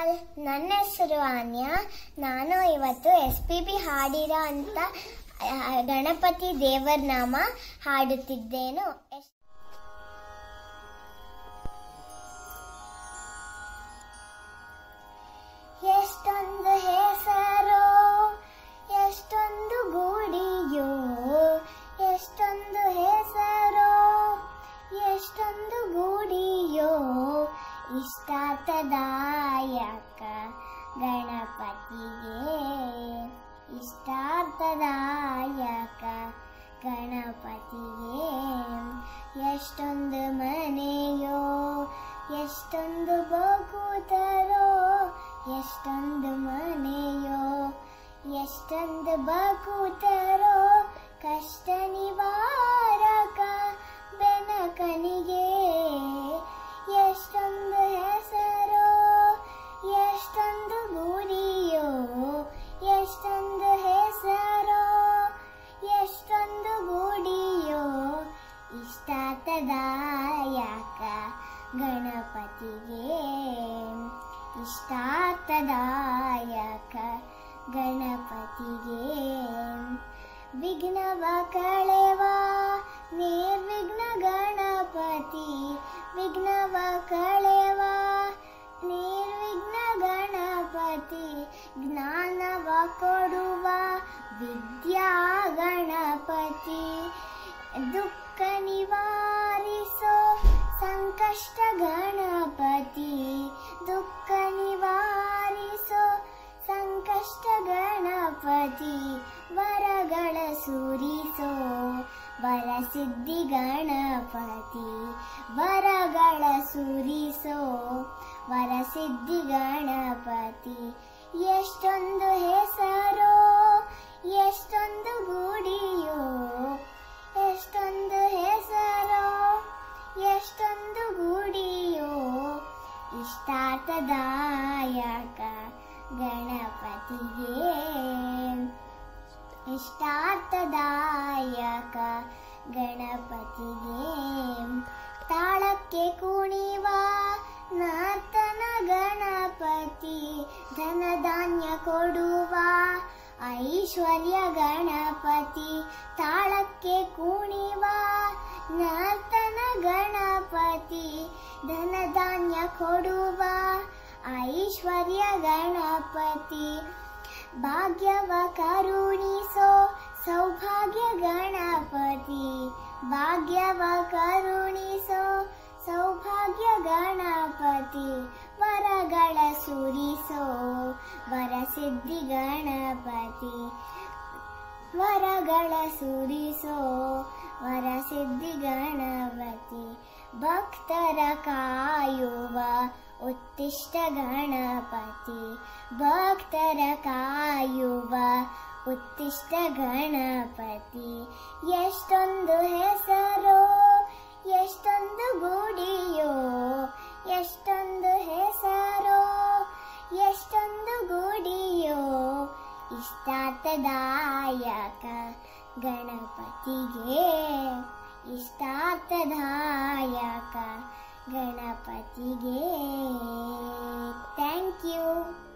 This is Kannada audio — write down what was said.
ಆಲ್ ನನ್ನ ಹೆಸರು ಆನ್ಯ ನಾನು ಇವತ್ತು ಎಸ್ ಪಿ ಬಿ ಹಾಡಿರೋ ಅಂತ ಆ, ಗಣಪತಿ ದೇವರ ನಾಮ ಹಾಡುತ್ತಿದ್ದೇನು ಎಸ್- ಎಷ್ಟೊಂದು ಹೆಸರೋ ಎಷ್ಟೊಂದು ಗೂಡಿಯೋ ಎಷ್ಟೊಂದು ಹೆಸರೋ ಎಷ್ಟೊಂದು ಗೂಡಿಯೋ ಇಷ್ಟಾರ್ಥದಾಯಕ ಗಣಪತಿಗೆ ಇಷ್ಟಾರ್ಥದಾಯಕ ಗಣಪತಿಗೆ ಎಷ್ಟೊಂದು ಮನೆಯೋ ಎಷ್ಟೊಂದು ಬಕೂತರೋ ಎಷ್ಟೊಂದು ಮನೆಯೋ ಎಷ್ಟೊಂದು ಬಕೂತರೋ ಕಷ್ಟ ನಿವಾರಕ ಬೆನಕನಿಗೆ ಎಷ್ಟೊಂದು ಹೆಸರೋ ಎಷ್ಟೊಂದು ಗುರಿಯೋ ಎಷ್ಟೊಂದು ಹೆಸರೋ ಎಷ್ಟೊಂದು ಗುಡಿಯೋ ಇಷ್ಟಾರ್ಥದಾಯಕ ಗಣಪತಿಗೆ ಇಷ್ಟಾರ್ಥದಾಯಕ ಗಣಪತಿಗೆ ವಿಘ್ನವ ಕಳೆವ ನಿರ್ವಿಘ್ನ ಗಣಪತಿ ವಿಘ್ನವ ಕಳೆವ ನಿರ್ವಿಘ್ನ ಗಣಪತಿ ಜ್ಞಾನವ ಕೊಡುವ ವಿದ್ಯಾ ಗಣಪತಿ ದುಃಖ ನಿವಾರಿಸೋ ಸಂಕಷ್ಟ ಗಣಪತಿ ದುಃಖ ನಿವಾರಿಸೋ ಸಂಕಷ್ಟ ಗಣಪತಿ ವರಗಳ ಸುರಿಸೋ ವರಸಿದ್ಧಿ ಗಣಪತಿ ವರಗಳ ಸುರಿಸೋ ವರಸಿದ್ಧಿ ಗಣಪತಿ ಎಷ್ಟೊಂದು ಹೆಸರೋ ಎಷ್ಟೊಂದು ಗುಡಿಯೋ ಎಷ್ಟೊಂದು ಹೆಸರೋ ಎಷ್ಟೊಂದು ಗುಡಿಯೋ ಇಷ್ಟಾರ್ಥದಾಯಕ ಗಣಪತಿಗೆ ಇಷ್ಟಾರ್ಥದಾಯಕ ಗಣಪತಿಗೆ ತಾಳಕ್ಕೆ ಕುಣಿವ ನರ್ತನ ಗಣಪತಿ ಧನಧಾನ್ಯ ಕೊಡುವ ಐಶ್ವರ್ಯ ಗಣಪತಿ ತಾಳಕ್ಕೆ ಕುಣಿವ ನರ್ತನ ಗಣಪತಿ ಧನಧಾನ್ಯ ಕೊಡುವ ಐಶ್ವರ್ಯ ಗಣಪತಿ ಭಾಗ್ಯವ ಕರುಣಿಸೋ ಸೌಭಾಗ್ಯ ಗಣಪತಿ ಭಾಗ್ಯವ ಕರುಣಿಸೋ ಸೌಭಾಗ್ಯ ಗಣಪತಿ ವರಗಳ ಸುರಿಸೋ ವರಸಿದ್ಧಿ ಗಣಪತಿ ವರಗಳ ಸುರಿಸೋ ವರಸಿದ್ಧಿ ಗಣಪತಿ ಭಕ್ತರ ಕಾಯುವ ಉತ್ತಿಷ್ಟ ಗಣಪತಿ ಭಕ್ತರ ಕಾಯುವ ಉತ್ತಿಷ್ಟ ಗಣಪತಿ ಎಷ್ಟೊಂದು ಹೆಸರೋ ಎಷ್ಟೊಂದು ಗುಡಿಯೋ ಎಷ್ಟೊಂದು ಹೆಸರೋ ಎಷ್ಟೊಂದು ಗುಡಿಯೋ ಇಷ್ಟಾರ್ಥದಾಯಕ ಗಣಪತಿಗೆ ಇಷ್ಟಾರ್ಥದಾಯಕ ಗಣಪತಿಗೆ ಥ್ಯಾಂಕ್ ಯು